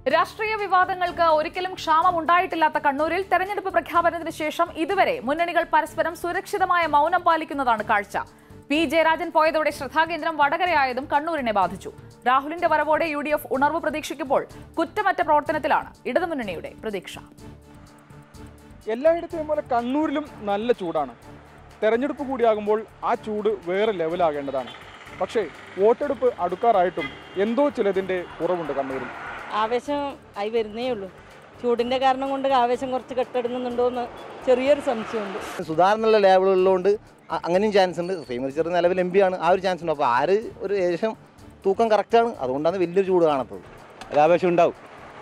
രാഷ്ട്രീയ വിവാദങ്ങൾക്ക് ഒരിക്കലും ക്ഷാമം ഉണ്ടായിട്ടില്ലാത്ത കണ്ണൂരിൽ തെരഞ്ഞെടുപ്പ് പ്രഖ്യാപനത്തിന് ശേഷം ഇതുവരെ മുന്നണികൾ പരസ്പരം സുരക്ഷിതമായ മൗനം പാലിക്കുന്നതാണ് കാഴ്ച പി ജയരാജൻ പോയതോടെ ശ്രദ്ധാകേന്ദ്രം വടകരയായതും കണ്ണൂരിനെ ബാധിച്ചു രാഹുലിന്റെ വരവോടെ യു ഡി എഫ് ഉണർവ് പ്രതീക്ഷിക്കുമ്പോൾ കുറ്റമറ്റ പ്രവർത്തനത്തിലാണ് ഇടതുമുന്നണിയുടെ പ്രതീക്ഷ എല്ലായിടത്തെയും പോലെ കണ്ണൂരിലും നല്ല ചൂടാണ് തെരഞ്ഞെടുപ്പ് കൂടിയാകുമ്പോൾ ആ ചൂട് വേറെ ലെവലാകേണ്ടതാണ് പക്ഷേ വോട്ടെടുപ്പ് അടുക്കാറായിട്ടും എന്തോ ചിലതിൻ്റെ കുറവുണ്ട് കണ്ണൂരിൽ ആവേശം ആയി വരുന്നേ ഉള്ളൂ ചൂടിൻ്റെ കാരണം കൊണ്ട് ആവേശം കുറച്ച് കെട്ടിടുന്നുണ്ടോ എന്ന് ചെറിയൊരു സംശയമുണ്ട് സുധാകരൻ എന്നുള്ള ലേബിളുള്ളതുകൊണ്ട് അ- അങ്ങനെയും ചാൻസ് ഉണ്ട് ശ്രീമതി ചെറു നിലവിൽ എം പി ആണ് ആ ഒരു ചാൻസ് ഉണ്ട് അപ്പോൾ ആര് ഒരു ഏകദേശം തൂക്കം കറക്റ്റാണ് അതുകൊണ്ടാണ് വലിയൊരു ചൂട് കാണാത്തത് ഒരാവേശം ഉണ്ടാവും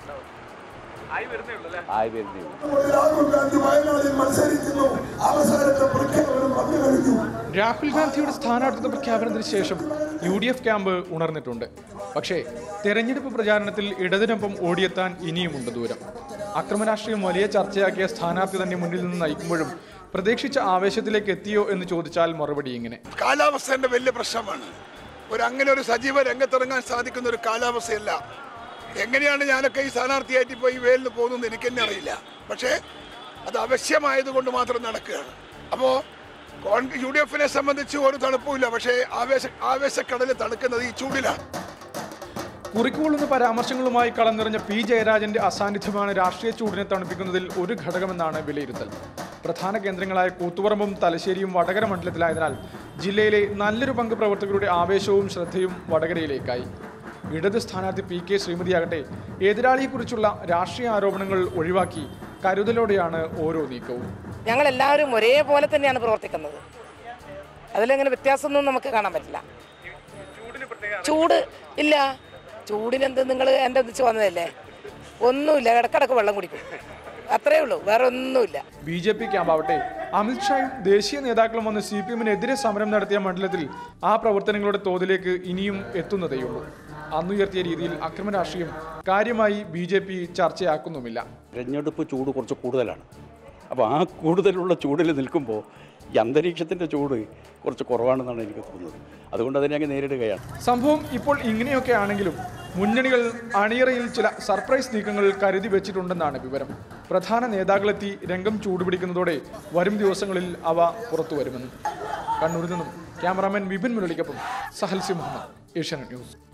ആയി വരുന്നേ ഉള്ളൂ രാഹുൽ ഗാന്ധി വയനാടിൽ മത്സരിക്കുന്നു അവസാനത്തെ പ്രഖ്യാപനം വന്നു കഴിഞ്ഞു രാഹുൽ ഗാന്ധിയുടെ സ്ഥാനാർത്ഥിത്വ പ്രഖ്യാപനത്തിന് ശേഷം യു ഡി എഫ് ക്യാമ്പ് ഉണർന്നിട്ടുണ്ട് പക്ഷേ തെരഞ്ഞെടുപ്പ് പ്രചാരണത്തിൽ ഇടതിനൊപ്പം ഓടിയെത്താൻ ഇനിയുമുണ്ട് ദൂരം അക്രമരാഷ്ട്രീയം വലിയ ചർച്ചയാക്കിയ സ്ഥാനാർത്ഥി തന്നെ മുന്നിൽ നിന്ന് നയിക്കുമ്പോഴും പ്രതീക്ഷിച്ച ആവേശത്തിലേക്ക് എത്തിയോ എന്ന് ചോദിച്ചാൽ മറുപടി ഇങ്ങനെ കാലാവസ്ഥയുടെ വലിയ പ്രശ്നമാണ് ഒരു അങ്ങനെ ഒരു സജീവ രംഗത്തിറങ്ങാൻ സാധിക്കുന്ന ഒരു കാലാവസ്ഥയല്ല എങ്ങനെയാണ് ഞാനൊക്കെ ഈ സ്ഥാനാർത്ഥിയായിട്ട് ഇപ്പോൾ ഈ വേലിന് പോകുന്നത് എനിക്ക് തന്നെ അറിയില്ല പക്ഷേ അത് അവശ്യമായതുകൊണ്ട് മാത്രം നടക്കുകയാണ് അപ്പോൾ യു ഡി എഫിനെ സംബന്ധിച്ച് ഒരു തണുപ്പുമില്ല പക്ഷേ ആവേശ ആവേശക്കടല് തണുക്കുന്നത് ഈ ചൂടിലാണ് കുറിക്കുകൊള്ളുന്ന പരാമർശങ്ങളുമായി കളം നിറഞ്ഞ പി ജയരാജന്റെ അസാന്നിധ്യമാണ് രാഷ്ട്രീയ ചൂടിനെ തണുപ്പിക്കുന്നതിൽ ഒരു ഘടകമെന്നാണ് വിലയിരുത്തൽ പ്രധാന കേന്ദ്രങ്ങളായ കൂത്തുപറമ്പും തലശ്ശേരിയും വടകര മണ്ഡലത്തിലായതിനാൽ ജില്ലയിലെ നല്ലൊരു പങ്ക് പ്രവർത്തകരുടെ ആവേശവും ശ്രദ്ധയും വടകരയിലേക്കായി ഇടത് സ്ഥാനാർത്ഥി പി കെ ശ്രീമതിയാകട്ടെ എതിരാളിയെക്കുറിച്ചുള്ള രാഷ്ട്രീയ ആരോപണങ്ങൾ ഒഴിവാക്കി കരുതലോടെയാണ് ഓരോ നീക്കവും ഞങ്ങൾ എല്ലാവരും ഒരേപോലെ തന്നെയാണ് പ്രവർത്തിക്കുന്നത് അതിലങ്ങനെ വ്യത്യാസമൊന്നും നമുക്ക് കാണാൻ പറ്റില്ല ചൂട് ഇല്ല ചൂടിനെന്ത് നിങ്ങൾ എൻ്റെ ഒന്നിച്ച് വന്നതല്ലേ ഒന്നുമില്ല ഇടക്കിടക്ക് വെള്ളം കുടിക്കും അത്രേ ഉള്ളൂ വേറെ ഒന്നുമില്ല ബി ജെ പി ക്യാമ്പാവട്ടെ അമിത്ഷായും ദേശീയ നേതാക്കളും വന്ന് സി പി എമ്മിനെതിരെ സമരം നടത്തിയ മണ്ഡലത്തിൽ ആ പ്രവർത്തനങ്ങളുടെ തോതിലേക്ക് ഇനിയും എത്തുന്നതേയുള്ളൂ അന്നുയർത്തിയ രീതിയിൽ അക്രമ രാഷ്ട്രീയം കാര്യമായി ബി ജെ പി ചർച്ചയാക്കുന്നുമില്ല തെരഞ്ഞെടുപ്പ് ചൂട് കുറച്ച് കൂടുതലാണ് അപ്പോൾ ആ കൂടുതലുള്ള ചൂടിൽ നിൽക്കുമ്പോൾ ഈ അന്തരീക്ഷത്തിൻ്റെ ചൂട് കുറച്ച് കുറവാണെന്നാണ് എനിക്ക് തോന്നുന്നത് അതുകൊണ്ട് അതിനെ അങ്ങ് നേരിടുകയാണ് സംഭവം ഇപ്പോൾ ഇങ്ങനെയൊക്കെ ആണെങ്കിലും മുന്നണികൾ അണിയറയിൽ ചില സർപ്രൈസ് നീക്കങ്ങൾ കരുതി വെച്ചിട്ടുണ്ടെന്നാണ് വിവരം പ്രധാന നേതാക്കളെത്തി രംഗം ചൂടുപിടിക്കുന്നതോടെ വരും ദിവസങ്ങളിൽ അവ പുറത്തു വരുമെന്ന് കണ്ണൂരിൽ നിന്നും ക്യാമറാമാൻ വിപിൻ മുരളിക്കൊപ്പം സഹൽസി മുഹമ്മദ് ഏഷ്യാനെറ്റ് ന്യൂസ്